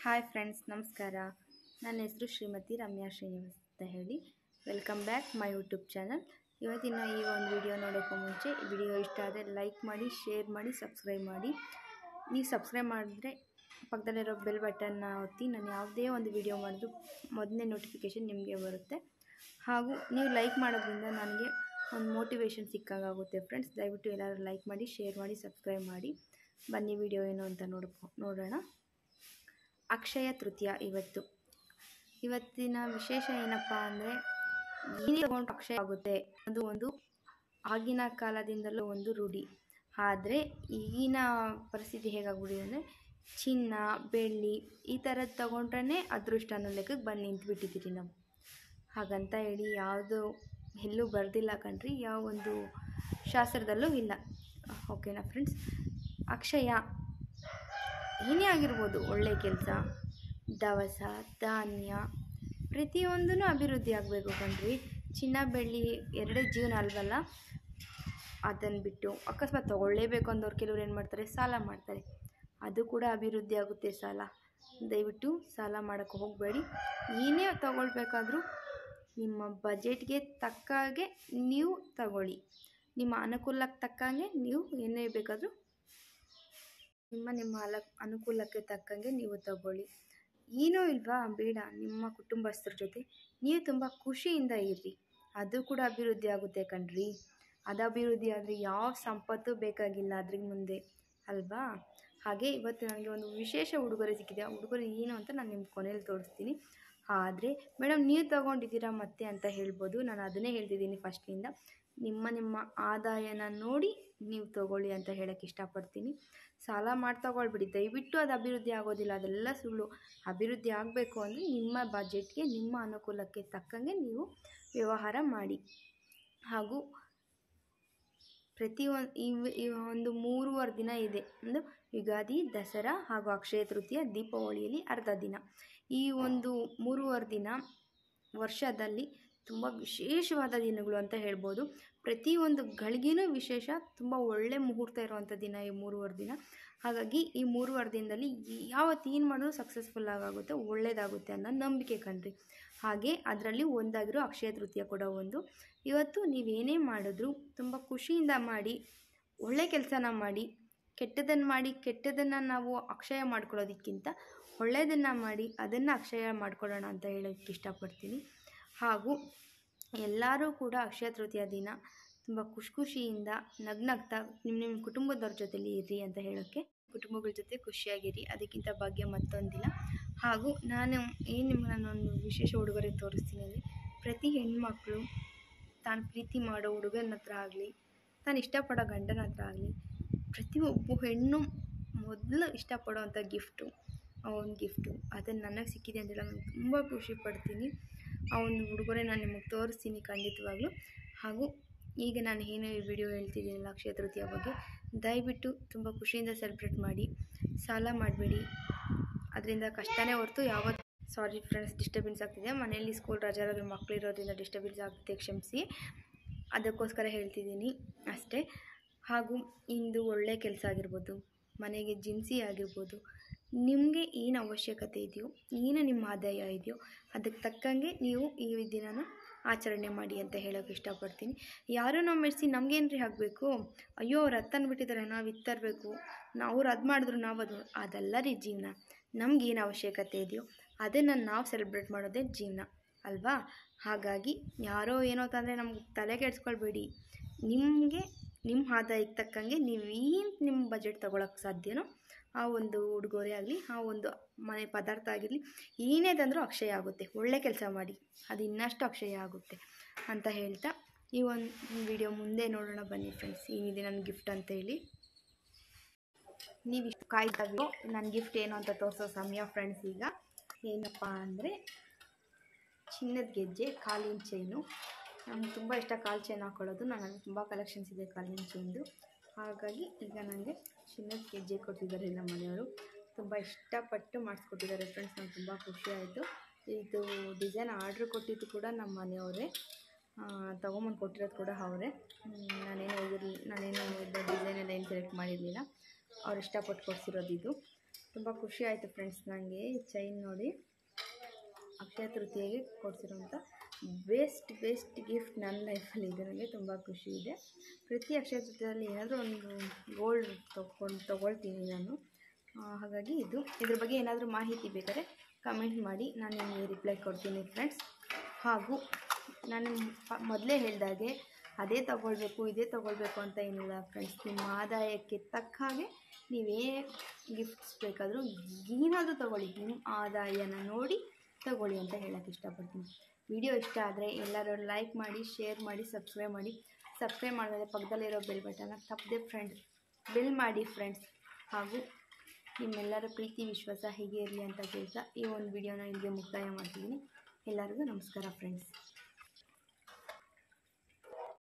hi friends ನಮಸ್ಕಾರ ನನ್ನ ಹೆಸರು ಶ್ರೀಮತಿ ರಮ್ಯಾ ಶ್ರೀನಿವಾಸ್ ಅಂತ ಹೇಳಿ welcome back my YouTube channel ಇವತ್ತಿನ ಈ ಒಂದು ವಿಡಿಯೋ ನೋಡೋಕ್ಕೂ ಮುಂಚೆ ವಿಡಿಯೋ ಇಷ್ಟ ಆದರೆ ಲೈಕ್ ಮಾಡಿ ಶೇರ್ ಮಾಡಿ ಸಬ್ಸ್ಕ್ರೈಬ್ ಮಾಡಿ ನೀವು ಸಬ್ಸ್ಕ್ರೈಬ್ ಮಾಡಿದ್ರೆ ಪಕ್ಕದಲ್ಲಿರೋ ಬೆಲ್ ಬಟನ್ನ ಒತ್ತಿ ನಾನು ಯಾವುದೇ ಒಂದು ವಿಡಿಯೋ ಮಾಡಿದ್ರು ಮೊದಲನೇ ನೋಟಿಫಿಕೇಷನ್ ನಿಮಗೆ ಬರುತ್ತೆ ಹಾಗೂ ನೀವು ಲೈಕ್ ಮಾಡೋದ್ರಿಂದ ನನಗೆ ಒಂದು ಮೋಟಿವೇಶನ್ ಸಿಕ್ಕಾಗುತ್ತೆ ಫ್ರೆಂಡ್ಸ್ ದಯವಿಟ್ಟು ಎಲ್ಲರೂ ಲೈಕ್ ಮಾಡಿ ಶೇರ್ ಮಾಡಿ ಸಬ್ಸ್ಕ್ರೈಬ್ ಮಾಡಿ ಬನ್ನಿ ವಿಡಿಯೋ ಏನು ಅಂತ ನೋಡ್ಕೊ ನೋಡೋಣ ಅಕ್ಷಯ ತೃತೀಯ ಇವತ್ತು ಇವತ್ತಿನ ವಿಶೇಷ ಏನಪ್ಪ ಅಂದರೆ ಏನೇ ತಗೊಂಡು ಅಕ್ಷಯ ಆಗುತ್ತೆ ಅದು ಒಂದು ಆಗಿನ ಕಾಲದಿಂದಲೂ ಒಂದು ರೂಢಿ ಆದರೆ ಈಗಿನ ಪರಿಸ್ಥಿತಿ ಹೇಗಾಗ್ಬಿಟ್ಟಿದೆ ಅಂದರೆ ಚಿನ್ನ ಬೆಳ್ಳಿ ಈ ಥರದ್ದು ತಗೊಂಡ್ರೆ ಅದೃಷ್ಟ ಅನ್ನೋ ಲೆಕ್ಕಕ್ಕೆ ಬಂದು ನಿಂತ್ಬಿಟ್ಟಿದ್ದೀರಿ ನಾವು ಹಾಗಂತ ಹೇಳಿ ಯಾವುದು ಎಲ್ಲೂ ಬರೆದಿಲ್ಲ ಕಣ್ರಿ ಯಾವ ಒಂದು ಶಾಸ್ತ್ರದಲ್ಲೂ ಇಲ್ಲ ಓಕೆನಾ ಫ್ರೆಂಡ್ಸ್ ಅಕ್ಷಯ ಏನೇ ಆಗಿರ್ಬೋದು ಒಳ್ಳೆ ಕೆಲಸ ದವಸ ಧಾನ್ಯ ಪ್ರತಿಯೊಂದೂ ಅಭಿವೃದ್ಧಿ ಆಗಬೇಕು ಕಣ್ರಿ ಚಿನ್ನ ಬೆಳ್ಳಿ ಎರಡೇ ಜೀವನ ಅಲ್ವಲ್ಲ ಅದನ್ನು ಬಿಟ್ಟು ಅಕಸ್ಮಾತ್ ತೊಗೊಳ್ಳೇಬೇಕು ಅಂದವ್ರು ಕೆಲವ್ರು ಏನು ಮಾಡ್ತಾರೆ ಸಾಲ ಮಾಡ್ತಾರೆ ಅದು ಕೂಡ ಅಭಿವೃದ್ಧಿ ಆಗುತ್ತೆ ಸಾಲ ದಯವಿಟ್ಟು ಸಾಲ ಮಾಡೋಕ್ಕೆ ಹೋಗಬೇಡಿ ಏನೇ ತಗೊಳ್ಬೇಕಾದ್ರೂ ನಿಮ್ಮ ಬಜೆಟ್ಗೆ ತಕ್ಕಾಗೆ ನೀವು ತಗೊಳ್ಳಿ ನಿಮ್ಮ ಅನುಕೂಲಕ್ಕೆ ತಕ್ಕಂಗೆ ನೀವು ಏನೇ ಬೇಕಾದರೂ ನಿಮ್ಮ ನಿಮ್ಮ ಅಲ ಅನುಕೂಲಕ್ಕೆ ತಕ್ಕಂಗೆ ನೀವು ತಗೊಳ್ಳಿ ಏನೂ ಇಲ್ವಾ ಬೇಡ ನಿಮ್ಮ ಕುಟುಂಬಸ್ಥರ ಜೊತೆ ನೀವು ತುಂಬ ಖುಷಿಯಿಂದ ಇರ್ರಿ ಅದು ಕೂಡ ಅಭಿವೃದ್ಧಿ ಆಗುತ್ತೆ ಕಣ್ರಿ ಅದು ಅಭಿವೃದ್ಧಿ ಆದರೆ ಯಾವ ಸಂಪತ್ತು ಬೇಕಾಗಿಲ್ಲ ಅದ್ರ ಮುಂದೆ ಅಲ್ವಾ ಹಾಗೆ ಇವತ್ತು ನನಗೆ ಒಂದು ವಿಶೇಷ ಉಡುಗೊರೆ ಸಿಕ್ಕಿದೆ ಆ ಉಡುಗೊರೆ ಏನು ಅಂತ ನಾನು ನಿಮ್ಮ ಕೊನೆಯಲ್ಲಿ ತೋರಿಸ್ತೀನಿ ಆದರೆ ಮೇಡಮ್ ನೀವು ತೊಗೊಂಡಿದ್ದೀರಾ ಮತ್ತೆ ಅಂತ ಹೇಳ್ಬೋದು ನಾನು ಅದನ್ನೇ ಹೇಳ್ತಿದ್ದೀನಿ ಫಸ್ಟಿಂದ ನಿಮ್ಮ ನಿಮ್ಮ ಆದಾಯನ ನೋಡಿ ನೀವು ತಗೊಳ್ಳಿ ಅಂತ ಹೇಳೋಕ್ಕೆ ಇಷ್ಟಪಡ್ತೀನಿ ಸಾಲ ಮಾಡಿ ತಗೊಳ್ಬಿಡಿ ದಯವಿಟ್ಟು ಅದು ಅಭಿವೃದ್ಧಿ ಆಗೋದಿಲ್ಲ ಅದೆಲ್ಲ ಸುಳ್ಳು ಅಭಿವೃದ್ಧಿ ಆಗಬೇಕು ಅಂದರೆ ನಿಮ್ಮ ಬಜೆಟ್ಗೆ ನಿಮ್ಮ ಅನುಕೂಲಕ್ಕೆ ತಕ್ಕಂಗೆ ನೀವು ವ್ಯವಹಾರ ಮಾಡಿ ಹಾಗೂ ಪ್ರತಿಯೊಂದು ಈ ಒಂದು ಮೂರುವರೆ ದಿನ ಇದೆ ಒಂದು ಯುಗಾದಿ ದಸರಾ ಹಾಗೂ ಅಕ್ಷಯ ತೃತೀಯ ದೀಪಾವಳಿಯಲ್ಲಿ ಅರ್ಧ ದಿನ ಈ ಒಂದು ಮೂರುವರೆ ದಿನ ವರ್ಷದಲ್ಲಿ ತುಂಬ ವಿಶೇಷವಾದ ದಿನಗಳು ಅಂತ ಹೇಳ್ಬೋದು ಪ್ರತಿಯೊಂದು ಗಳಿಗೆನೂ ವಿಶೇಷ ತುಂಬ ಒಳ್ಳೆ ಮುಹೂರ್ತ ಇರುವಂಥ ದಿನ ಈ ಮೂರುವರೆ ದಿನ ಹಾಗಾಗಿ ಈ ಮೂರುವರೆ ದಿನದಲ್ಲಿ ಯಾವತ್ತು ಏನು ಮಾಡಿದ್ರು ಸಕ್ಸಸ್ಫುಲ್ ಆಗುತ್ತೆ ಒಳ್ಳೆಯದಾಗುತ್ತೆ ಅನ್ನೋ ನಂಬಿಕೆ ಕಣ್ರಿ ಹಾಗೆ ಅದರಲ್ಲಿ ಒಂದಾಗಿರೋ ಅಕ್ಷಯ ತೃತೀಯ ಕೂಡ ಒಂದು ಇವತ್ತು ನೀವೇನೇ ಮಾಡಿದ್ರು ತುಂಬ ಖುಷಿಯಿಂದ ಮಾಡಿ ಒಳ್ಳೆ ಕೆಲಸನ ಮಾಡಿ ಕೆಟ್ಟದನ್ನು ಮಾಡಿ ಕೆಟ್ಟದನ್ನು ನಾವು ಅಕ್ಷಯ ಮಾಡ್ಕೊಳ್ಳೋದಕ್ಕಿಂತ ಒಳ್ಳೆಯದನ್ನು ಮಾಡಿ ಅದನ್ನು ಅಕ್ಷಯ ಮಾಡ್ಕೊಳ್ಳೋಣ ಅಂತ ಹೇಳೋಕ್ಕೆ ಇಷ್ಟಪಡ್ತೀನಿ ಹಾಗೂ ಎಲ್ಲರೂ ಕೂಡ ಅಕ್ಷಯ ತೃತೀಯ ದಿನ ತುಂಬ ಖುಷಿ ಖುಷಿಯಿಂದ ನಗ್ನಗ್ತಾ ನಿಮ್ಮ ನಿಮ್ಮ ಕುಟುಂಬದವ್ರ ಜೊತೆಲಿ ಇರ್ರಿ ಅಂತ ಹೇಳೋಕ್ಕೆ ಕುಟುಂಬಗಳ ಜೊತೆ ಖುಷಿಯಾಗಿರಿ ಅದಕ್ಕಿಂತ ಭಾಗ್ಯ ಮತ್ತೊಂದಿಲ್ಲ ಹಾಗೂ ನಾನು ಏನು ನಿಮ್ಗೆ ನಾನೊಂದು ವಿಶೇಷ ಉಡುಗೊರೆ ತೋರಿಸ್ತೀನಿ ಅಂದರೆ ಪ್ರತಿ ಹೆಣ್ಮಕ್ಳು ತಾನು ಪ್ರೀತಿ ಮಾಡೋ ಹುಡುಗನ ಹತ್ರ ಆಗಲಿ ತಾನು ಇಷ್ಟಪಡೋ ಗಂಡನ ಹತ್ರ ಆಗಲಿ ಪ್ರತಿಯೊಬ್ಬ ಹೆಣ್ಣು ಮೊದಲು ಇಷ್ಟಪಡೋವಂಥ ಗಿಫ್ಟು ಆ ಒಂದು ಗಿಫ್ಟು ಅದನ್ನು ನನಗೆ ಸಿಕ್ಕಿದೆ ಅಂತೇಳಿ ನಾನು ತುಂಬ ಖುಷಿ ಪಡ್ತೀನಿ ಆ ಒಂದು ಉಡುಗೊರೆ ನಾನು ನಿಮಗೆ ತೋರಿಸ್ತೀನಿ ಖಂಡಿತವಾಗ್ಲೂ ಹಾಗೂ ಈಗ ನಾನು ಏನು ಈ ವಿಡಿಯೋ ಹೇಳ್ತಿದ್ದೀನಲ್ಲ ಅಕ್ಷಯ ತೃತೀಯ ಬಗ್ಗೆ ದಯವಿಟ್ಟು ತುಂಬ ಖುಷಿಯಿಂದ ಸೆಲೆಬ್ರೇಟ್ ಮಾಡಿ ಸಾಲ ಮಾಡಬೇಡಿ ಅದರಿಂದ ಕಷ್ಟನೇ ಹೊರತು ಯಾವತ್ತು ಸಾರಿ ಫ್ರೆಂಡ್ಸ್ ಡಿಸ್ಟರ್ಬೆನ್ಸ್ ಆಗ್ತಿದೆ ಮನೆಯಲ್ಲಿ ಸ್ಕೂಲ್ ರಜಾ ಇರೋದ್ರ ಮಕ್ಕಳು ಇರೋದ್ರಿಂದ ಡಿಸ್ಟರ್ಬೆನ್ಸ್ ಆಗ್ತಿದೆ ಕ್ಷಮಿಸಿ ಅದಕ್ಕೋಸ್ಕರ ಹೇಳ್ತಿದ್ದೀನಿ ಅಷ್ಟೇ ಹಾಗೂ ಇಂದು ಒಳ್ಳೆಯ ಕೆಲಸ ಆಗಿರ್ಬೋದು ಮನೆಗೆ ಜಿನ್ಸಿ ಆಗಿರ್ಬೋದು ನಿಮಗೆ ಏನು ಅವಶ್ಯಕತೆ ಇದೆಯೋ ಏನು ನಿಮ್ಮ ಆದಾಯ ಇದೆಯೋ ಅದಕ್ಕೆ ತಕ್ಕಂಗೆ ನೀವು ಈ ದಿನನ ಆಚರಣೆ ಮಾಡಿ ಅಂತ ಹೇಳೋಕೆ ಇಷ್ಟಪಡ್ತೀನಿ ಯಾರೂ ನಾವು ಮೆಡಿಸಿ ನಮಗೇನ್ರಿ ಆಗಬೇಕು ಅಯ್ಯೋ ಅವ್ರು ಅದು ತಂದುಬಿಟ್ಟಿದ್ದಾರೆ ನಾವು ಇದು ತರಬೇಕು ನಾವು ಅವ್ರು ಅದು ಮಾಡಿದ್ರು ನಾವು ಅದು ಅದಲ್ಲ ರೀ ಜೀವನ ನಮಗೇನು ಅವಶ್ಯಕತೆ ಇದೆಯೋ ಅದನ್ನು ನಾವು ಸೆಲೆಬ್ರೇಟ್ ಮಾಡೋದೇ ಜೀವನ ಅಲ್ವಾ ಹಾಗಾಗಿ ಯಾರೋ ಏನೋ ತಂದರೆ ನಮ್ಗೆ ತಲೆ ಕೆಡಿಸ್ಕೊಳ್ಬೇಡಿ ನಿಮಗೆ ನಿಮ್ಮ ಆದಾಯಕ್ಕೆ ತಕ್ಕಂಗೆ ನೀವು ಏನು ನಿಮ್ಮ ಬಜೆಟ್ ತೊಗೊಳಕ್ಕೆ ಸಾಧ್ಯನೋ ಆ ಒಂದು ಉಡುಗೊರೆ ಆಗಲಿ ಆ ಒಂದು ಮನೆ ಪದಾರ್ಥ ಆಗಿರಲಿ ಏನೇ ತಂದರೂ ಅಕ್ಷಯ ಆಗುತ್ತೆ ಒಳ್ಳೆ ಕೆಲಸ ಮಾಡಿ ಅದು ಇನ್ನಷ್ಟು ಅಕ್ಷಯ ಆಗುತ್ತೆ ಅಂತ ಹೇಳ್ತಾ ಈ ಒಂದು ವಿಡಿಯೋ ಮುಂದೆ ನೋಡೋಣ ಬನ್ನಿ ಫ್ರೆಂಡ್ಸ್ ಏನಿದೆ ನನ್ನ ಗಿಫ್ಟ್ ಅಂತ ಹೇಳಿ ನೀವು ಇಷ್ಟು ಕಾಯ್ದಾಗೋ ನನ್ನ ಗಿಫ್ಟ್ ಏನು ಅಂತ ತೋರಿಸೋ ಸಮಯ ಫ್ರೆಂಡ್ಸ್ ಈಗ ಏನಪ್ಪ ಅಂದರೆ ಚಿನ್ನದ ಗೆಜ್ಜೆ ಕಾಲಿನ ಚೈನು ನಮ್ಗೆ ತುಂಬ ಇಷ್ಟ ಕಾಲು ಚೈನ್ ಹಾಕೊಳ್ಳೋದು ನನಗೆ ತುಂಬ ಕಲೆಕ್ಷನ್ಸ್ ಇದೆ ಕಾಲಿನ ಚೈನ್ದು ಹಾಗಾಗಿ ಈಗ ನನಗೆ ಚಿನ್ನದ ಗೆಜ್ಜೆ ಕೊಟ್ಟಿದ್ದಾರೆ ನಮ್ಮ ಮನೆಯವರು ತುಂಬ ಇಷ್ಟಪಟ್ಟು ಮಾಡಿಸ್ಕೊಟ್ಟಿದ್ದಾರೆ ಫ್ರೆಂಡ್ಸ್ ನಂಗೆ ತುಂಬ ಖುಷಿ ಆಯಿತು ಇದು ಡಿಸೈನ್ ಆರ್ಡ್ರ್ ಕೊಟ್ಟಿದ್ದು ಕೂಡ ನಮ್ಮ ಮನೆಯವರೇ ತೊಗೊಂಬಂದು ಕೊಟ್ಟಿರೋದು ಕೂಡ ಅವರೇ ನಾನೇನು ಹೋಗಿರಲಿ ನಾನೇನು ಇದು ಡಿಸೈನ್ ಎಲ್ಲ ಏನು ಸೆಲೆಕ್ಟ್ ಮಾಡಿರಲಿಲ್ಲ ಅವ್ರು ಇಷ್ಟಪಟ್ಟು ಕೊಡಿಸಿರೋದು ಇದು ತುಂಬ ಖುಷಿ ಆಯಿತು ಫ್ರೆಂಡ್ಸ್ ನನಗೆ ಈ ಚೈನ್ ನೋಡಿ ಅಕ್ಷಯ ತೃತೀಯಗೆ ಕೊಡಿಸಿರೋಂಥ ಬೆಸ್ಟ್ ಬೆಸ್ಟ್ ಗಿಫ್ಟ್ ನನ್ನ ಲೈಫಲ್ಲಿ ಇದೆ ನನಗೆ ತುಂಬ ಖುಷಿ ಇದೆ ಪ್ರತಿ ಅಕ್ಷಯ ತೃತೀಯದಲ್ಲಿ ಏನಾದರೂ ಒಂದು ಗೋಲ್ಡ್ ತೊಗೊಂಡು ತೊಗೊಳ್ತೀನಿ ನಾನು ಆ, ಹಾಗಾಗಿ ಇದು ಇದ್ರ ಬಗ್ಗೆ ಏನಾದರೂ ಮಾಹಿತಿ ಬೇಕಾದ್ರೆ ಕಮೆಂಟ್ ಮಾಡಿ ನಾನು ನಿಮಗೆ ರಿಪ್ಲೈ ಕೊಡ್ತೀನಿ ಫ್ರೆಂಡ್ಸ್ ಹಾಗೂ ನಾನು ಪ- ಮೊದಲೇ ಹೇಳಿದಾಗೆ ಅದೇ ತಗೊಳ್ಬೇಕು ಇದೇ ತಗೊಳ್ಬೇಕು ಅಂತ ಏನಿಲ್ಲ ಫ್ರೆಂಡ್ಸ್ ನಿಮ್ಮ ಆದಾಯಕ್ಕೆ ತಕ್ಕ ಹಾಗೆ ನೀವೇ ಗಿಫ್ಟ್ಸ್ ಬೇಕಾದರೂ ಏನಾದರೂ ತಗೊಳ್ಳಿ ನಿಮ್ಮ ಆದಾಯನ ನೋಡಿ ತಗೊಳ್ಳಿ ಅಂತ ಹೇಳೋಕ್ಕೆ ಇಷ್ಟಪಡ್ತೀನಿ ವಿಡಿಯೋ ಇಷ್ಟ ಆದರೆ ಎಲ್ಲರೂ ಲೈಕ್ ಮಾಡಿ ಶೇರ್ ಮಾಡಿ ಸಬ್ಸ್ಕ್ರೈಬ್ ಮಾಡಿ ಸಬ್ಸ್ಕ್ರೈಬ್ ಮಾಡಿದ್ರೆ ಪಕ್ಕದಲ್ಲಿರೋ ಬೆಲ್ ಬಟನ್ನ ತಪ್ಪದೆ ಫ್ರೆಂಡ್ ಬೆಲ್ ಮಾಡಿ ಫ್ರೆಂಡ್ಸ್ ಹಾಗೂ ನಿಮ್ಮೆಲ್ಲರ ಪ್ರೀತಿ ವಿಶ್ವಾಸ ಹೀಗೆ ಇರಲಿ ಅಂತ ಕೇಳ್ತಾ ಈ ಒಂದು ವಿಡಿಯೋನ ಇಲ್ಲಿಗೆ ಮುಕ್ತಾಯ ಮಾಡ್ತಿದ್ದೀನಿ ಎಲ್ಲರಿಗೂ ನಮಸ್ಕಾರ ಫ್ರೆಂಡ್ಸ್